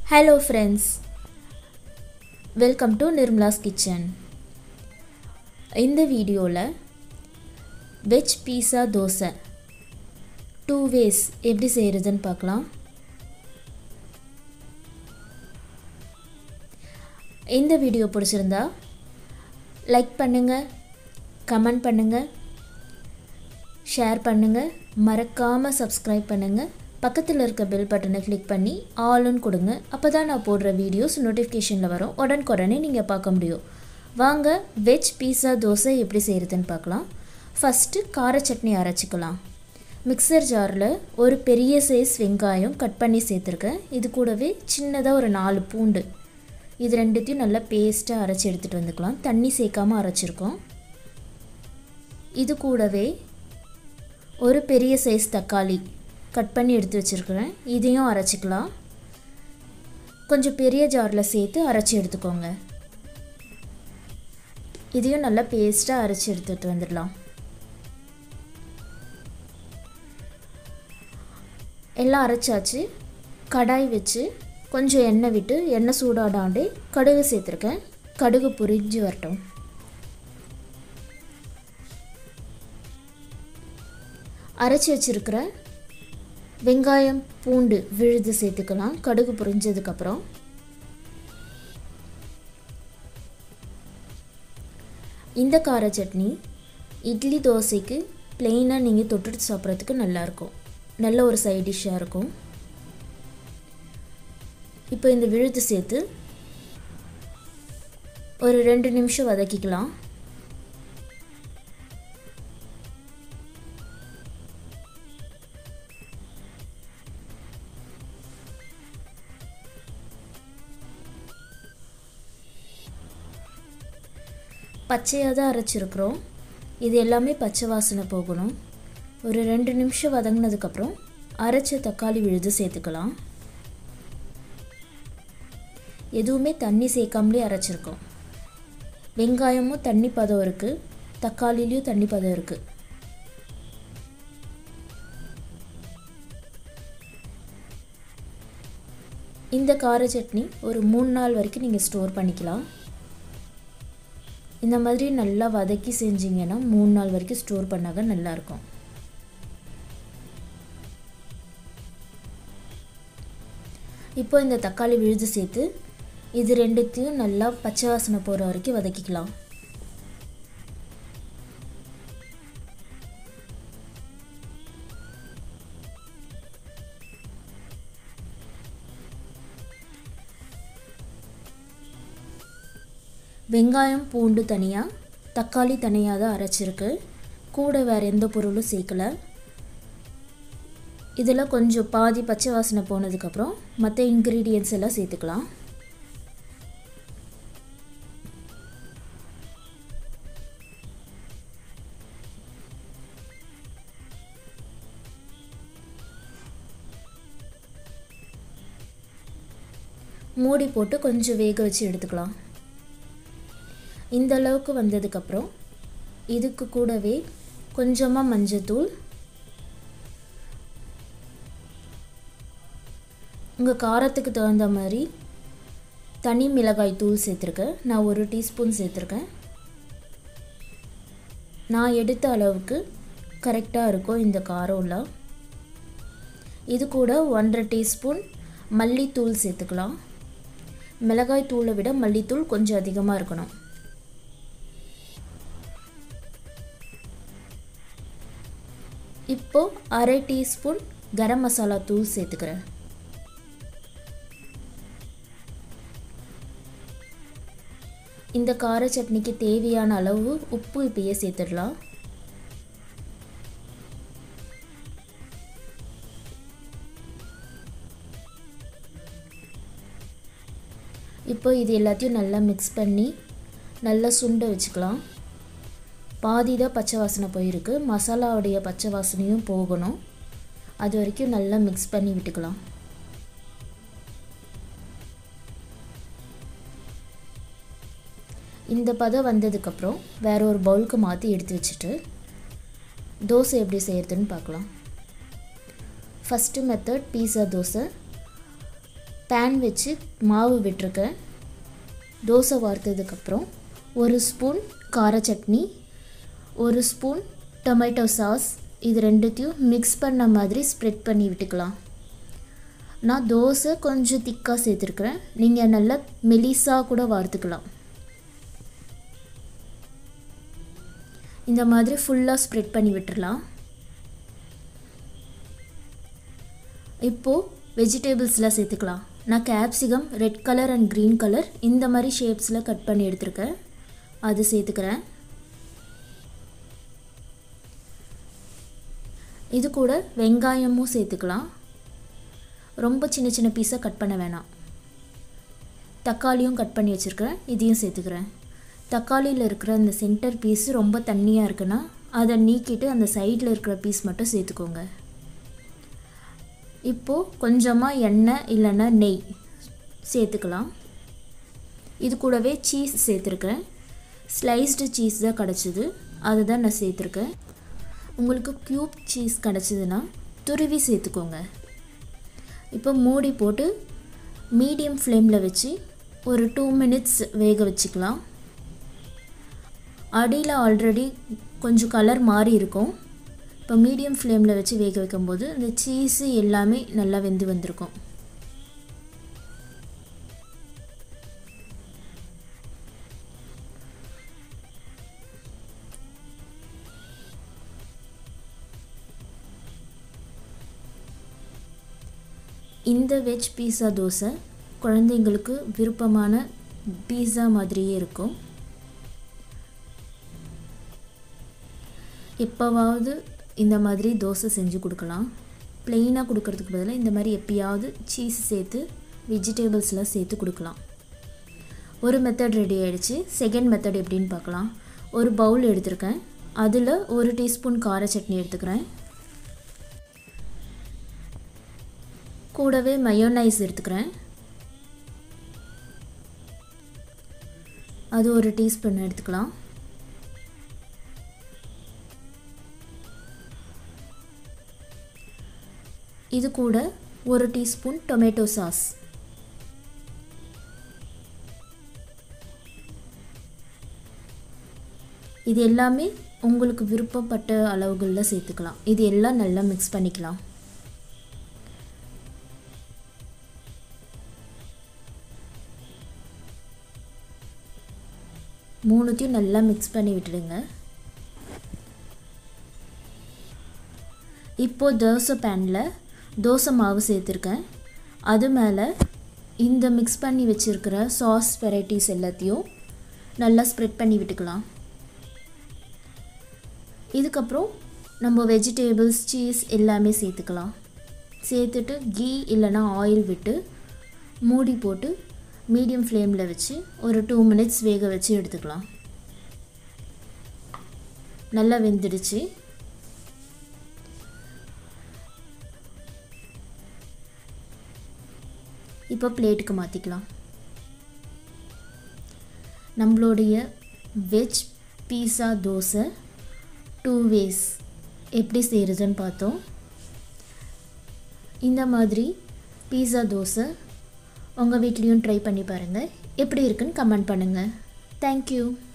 hello friends welcome to Nirmala's kitchen இந்த வீடியோவில் veg pizza dosa two ways எப்படி செய்கிறதுன்னு பார்க்கலாம் இந்த வீடியோ பிடிச்சிருந்தா லைக் பண்ணுங்கள் கமெண்ட் பண்ணுங்கள் ஷேர் பண்ணுங்கள் மறக்காமல் சப்ஸ்கிரைப் பண்ணுங்கள் பக்கத்தில் இருக்க பெல் பட்டனை கிளிக் பண்ணி ஆல்னு கொடுங்க அப்போ தான் நான் போடுற வீடியோஸ் நோட்டிஃபிகேஷனில் வரும் உடனுக்குடனே நீங்கள் பார்க்க முடியும் வாங்க வெஜ் பீஸா தோசை எப்படி செய்கிறதுன்னு பார்க்கலாம் ஃபஸ்ட்டு கார சட்னி அரைச்சிக்கலாம் மிக்சர் ஜாரில் ஒரு பெரிய சைஸ் வெங்காயம் கட் பண்ணி சேர்த்துருக்கேன் இது கூடவே சின்னதாக ஒரு நாலு பூண்டு இது ரெண்டுத்தையும் நல்லா பேஸ்ட்டாக அரைச்சி எடுத்துகிட்டு வந்துக்கலாம் தண்ணி சேர்க்காமல் அரைச்சிருக்கோம் இது கூடவே ஒரு பெரிய சைஸ் தக்காளி கட் பண்ணி எடுத்து வச்சுருக்கிறேன் இதையும் அரைச்சிக்கலாம் கொஞ்சம் பெரிய ஜாரில் சேர்த்து அரைச்சி எடுத்துக்கோங்க இதையும் நல்லா பேஸ்ட்டாக அரைச்சி எடுத்துகிட்டு வந்துடலாம் எல்லாம் அரைச்சாச்சு கடாய் வச்சு கொஞ்சம் எண்ணெய் விட்டு எண்ணெய் சூடாடாண்டே கடுகு சேர்த்துருக்கேன் கடுகு புரிஞ்சு வரட்டும் அரைச்சி வச்சுருக்கிற வெங்காயம் பூண்டு விழுது சேர்த்துக்கலாம் கடுகு புரிஞ்சதுக்கப்புறம் இந்த கார சட்னி இட்லி தோசைக்கு பிளெயினாக நீங்கள் தொட்டுட்டு சாப்பிட்றதுக்கு நல்லாயிருக்கும் நல்ல ஒரு சைட் டிஷ்ஷாக இருக்கும் இப்போ இந்த விழுது சேர்த்து ஒரு ரெண்டு நிமிஷம் வதக்கிக்கலாம் பச்சையாக தான் அரைச்சிருக்கிறோம் இது எல்லாமே பச்சை வாசனை போகணும் ஒரு ரெண்டு நிமிஷம் வதங்கினதுக்கப்புறம் அரைச்ச தக்காளி விழுது சேர்த்துக்கலாம் எதுவுமே தண்ணி சேர்க்காமலே அரைச்சிருக்கோம் வெங்காயமும் தண்ணி பதம் இருக்குது தக்காளிலையும் தண்ணி பதம் இருக்குது இந்த கார சட்னி ஒரு மூணு நாள் வரைக்கும் நீங்கள் ஸ்டோர் பண்ணிக்கலாம் இந்த மாதிரி நல்லா வதக்கி செஞ்சிங்கன்னா மூணு நாள் வரைக்கும் ஸ்டோர் பண்ணாக நல்லாயிருக்கும் இப்போ இந்த தக்காளி விழுது சேர்த்து இது ரெண்டுத்தையும் நல்லா பச்சை வாசனை போகிற வரைக்கும் வதக்கிக்கலாம் வெங்காயம் பூண்டு தனியாக தக்காளி தனியாக தான் அரைச்சிருக்கு கூட வேறு எந்த பொருளும் சேர்க்கல இதில் கொஞ்சம் பாதி பச்சை வாசனை போனதுக்கப்புறம் மற்ற இன்க்ரீடியன்ஸ் எல்லாம் சேர்த்துக்கலாம் மூடி போட்டு கொஞ்சம் வேக வச்சு எடுத்துக்கலாம் இந்த அளவுக்கு வந்ததுக்கப்புறம் இதுக்கு கூடவே கொஞ்சமாக மஞ்சத்தூள் உங்கள் காரத்துக்கு தகுந்த மாதிரி தனி மிளகாய் தூள் சேர்த்துருக்கேன் நான் ஒரு டீஸ்பூன் சேர்த்துருக்கேன் நான் எடுத்த அளவுக்கு கரெக்டாக இருக்கும் இந்த காரம்லாம் இது கூட ஒன்றரை டீஸ்பூன் மல்லித்தூள் சேர்த்துக்கலாம் மிளகாய் தூளை விட மல்லித்தூள் கொஞ்சம் அதிகமாக இருக்கணும் இப்போ அரை டீஸ்பூன் கரம் மசாலா தூள் சேர்த்துக்கிறேன் இந்த கார சட்னிக்கு தேவையான அளவு உப்பு இப்பயே சேர்த்துடலாம் இப்போ இது எல்லாத்தையும் நல்லா மிக்ஸ் பண்ணி நல்லா சுண்ட வச்சுக்கலாம் பாதி தான் பச்சை வாசனை போயிருக்கு மசாலாவுடைய பச்சை வாசனையும் போகணும் அது வரைக்கும் நல்லா மிக்ஸ் பண்ணி விட்டுக்கலாம் இந்த பதம் வந்ததுக்கப்புறம் வேற ஒரு பவுலுக்கு மாற்றி எடுத்து வச்சுட்டு தோசை எப்படி செய்கிறதுன்னு பார்க்கலாம் first method pizza dosa pan வச்சு மாவு விட்டுருக்கேன் தோசை வார்த்ததுக்கப்புறம் ஒரு ஸ்பூன் கார சட்னி ஒரு ஸ்பூன் டொமேட்டோ சாஸ் இது ரெண்டுத்தையும் மிக்ஸ் பண்ண மாதிரி ஸ்ப்ரெட் பண்ணி விட்டுக்கலாம் நான் தோசை கொஞ்சம் திக்காக சேர்த்துருக்குறேன் நீங்கள் நல்லா மெலிசாக கூட வார்த்துக்கலாம் இந்த மாதிரி ஃபுல்லாக ஸ்ப்ரெட் பண்ணி விட்டுறலாம் இப்போது வெஜிடபிள்ஸ்லாம் சேர்த்துக்கலாம் நான் capsicum red colour and green colour இந்த மாதிரி ஷேப்ஸில் கட் பண்ணி எடுத்திருக்கேன் அது சேர்த்துக்கிறேன் இது கூட வெங்காயமும் சேர்த்துக்கலாம் ரொம்ப சின்ன சின்ன பீஸாக கட் பண்ண வேணாம் தக்காளியும் கட் பண்ணி வச்சுருக்கிறேன் இதையும் சேர்த்துக்கிறேன் தக்காளியில் இருக்கிற அந்த சென்டர் பீஸ் ரொம்ப தண்ணியாக இருக்குன்னா அதை நீக்கிட்டு அந்த சைடில் இருக்கிற பீஸ் மட்டும் சேர்த்துக்கோங்க இப்போது கொஞ்சமாக எண்ணெய் இல்லைன்னா நெய் சேர்த்துக்கலாம் இது கூடவே சீஸ் சேர்த்துருக்கேன் ஸ்லைஸ்டு சீஸ் தான் கிடச்சிது அதை தான் நான் சேர்த்துருக்கேன் உங்களுக்கு க்யூப் சீஸ் கிடச்சிதுன்னா துருவி சேர்த்துக்கோங்க இப்போ மூடி போட்டு மீடியம் ஃப்ளேமில் வச்சு ஒரு டூ மினிட்ஸ் வேக வச்சுக்கலாம் அடியில் ஆல்ரெடி கொஞ்சம் கலர் மாறி இருக்கும் இப்போ மீடியம் ஃப்ளேமில் வச்சு வேக வைக்கும்போது இந்த சீஸு எல்லாமே நல்லா வெந்து வந்திருக்கும் இந்த வெஜ் பீஸா தோசை குழந்தைங்களுக்கு விருப்பமான பீஸா மாதிரியே இருக்கும் எப்போவாவது இந்த மாதிரி தோசை செஞ்சு கொடுக்கலாம் ப்ளெயினாக கொடுக்கறதுக்கு பதிலாக இந்த மாதிரி எப்பயாவது சீஸ் சேர்த்து வெஜிடபிள்ஸ்லாம் சேர்த்து கொடுக்கலாம் ஒரு மெத்தட் ரெடி ஆகிடுச்சு செகண்ட் மெத்தட் எப்படின்னு பார்க்கலாம் ஒரு பவுல் எடுத்திருக்கேன் அதில் ஒரு டீஸ்பூன் கார சட்னி எடுத்துக்கிறேன் கூடவே மயோனைஸ் எடுத்துக்கிறேன் அது ஒரு டீஸ்பூன் எடுத்துக்கலாம் இது கூட ஒரு டீஸ்பூன் டொமேட்டோ சாஸ் இது எல்லாமே உங்களுக்கு விருப்பப்பட்ட அளவுகளில் சேர்த்துக்கலாம் இது எல்லாம் நல்லா மிக்ஸ் பண்ணிக்கலாம் மூணுத்தையும் நல்லா மிக்ஸ் பண்ணி விட்டுடுங்க இப்போது தோசை பேனில் தோசை மாவு சேர்த்துருக்கேன் அது மேலே இந்த மிக்ஸ் பண்ணி வச்சுருக்கிற சாஸ் வெரைட்டிஸ் எல்லாத்தையும் நல்லா ஸ்ப்ரெட் பண்ணி விட்டுக்கலாம் இதுக்கப்புறம் நம்ம வெஜிடேபிள்ஸ் சீஸ் எல்லாமே சேர்த்துக்கலாம் சேர்த்துட்டு கீ இல்லைனா ஆயில் விட்டு மூடி போட்டு மீடியம் ஃப்ளேமில் வச்சு ஒரு டூ மினிட்ஸ் வேக வச்சு எடுத்துக்கலாம் நல்லா வெந்துடுச்சு இப்போ பிளேட்டுக்கு மாற்றிக்கலாம் நம்மளுடைய veg pizza dosa two ways எப்படி செய்கிறதுன்னு பார்த்தோம் இந்த மாதிரி பீஸா தோசை உங்கள் வீட்லேயும் ட்ரை பண்ணி பாருங்கள் எப்படி இருக்குன்னு கமெண்ட் பண்ணுங்கள் தேங்க்யூ